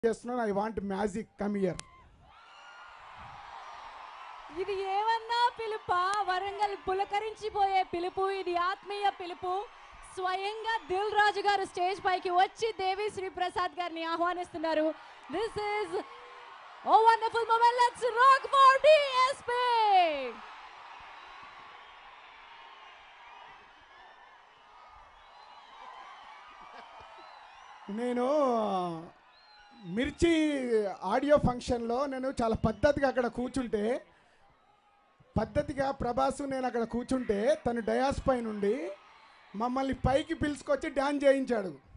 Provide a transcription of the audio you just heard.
చేస్తున్నాను I want magic come year ఇది ఏమన్నా పిలుపా వరంగల్ పులకరించిపోయే పిలుపు ఇది ఆత్మీయ పిలుపు స్వయంగా దిల్ రాజు గారు స్టేజ్ పైకి వచ్చి దేవి శ్రీ ప్రసాద్ గారిని ఆహ్వానిస్తున్నారు this is oh wonderful moment let's rock for DSP నేను మిర్చి ఆడియో ఫంక్షన్లో నేను చాలా పద్ధతిగా అక్కడ కూర్చుంటే పద్ధతిగా ప్రభాసు నేను అక్కడ కూర్చుంటే తను డయాస్ పై నుండి మమ్మల్ని పైకి పిలుచుకొచ్చి డ్యాన్స్ చేయించాడు